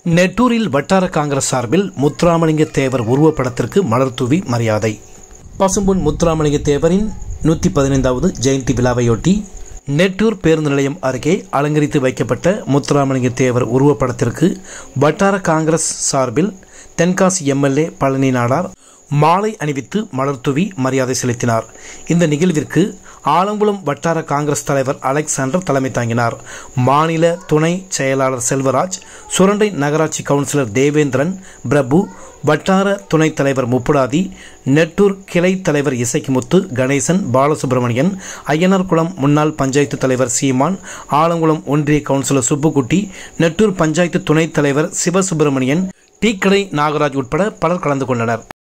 நெட்டூரில் வட்டார காங்கிரஸ் சார்பில் முத்துராமலிங்க தேவர் உருவப்படத்திற்கு மலர் தூவி மரியாதை பசும்பொன் முத்துராமலிங்க தேவரின் நூற்றி பதினைந்தாவது ஜெயந்தி விழாவையொட்டி நெட்டூர் பேருந்து நிலையம் அருகே அலங்கரித்து வைக்கப்பட்ட முத்துராமலிங்க தேவர் உருவப்படத்திற்கு வட்டார காங்கிரஸ் சார்பில் தென்காசி எம்எல்ஏ பழனி நாடார் மாலை அணிவித்து மலர்தூவி மரியாதை செலுத்தினார் இந்த நிகழ்விற்கு ஆலங்குளம் வட்டார காங்கிரஸ் தலைவர் அலெக்சாண்டர் தலைமை தாங்கினார் மாநில துணை செயலாளர் செல்வராஜ் சுரண்டை நகராட்சி கவுன்சிலர் தேவேந்திரன் பிரபு வட்டார துணைத் தலைவர் முப்புடாதி நெட்டூர் கிளை தலைவர் இசைக்குமுத்து கணேசன் பாலசுப்ரமணியன் ஐயனார்குளம் முன்னாள் பஞ்சாயத்து தலைவர் சீமான் ஆலங்குளம் ஒன்றிய கவுன்சிலர் சுப்புக்குட்டி நெட்டூர் பஞ்சாயத்து துணைத் தலைவர் சிவசுப்பிரமணியன் டீக்கடை நாகராஜ் உட்பட பலர் கலந்து கொண்டனர்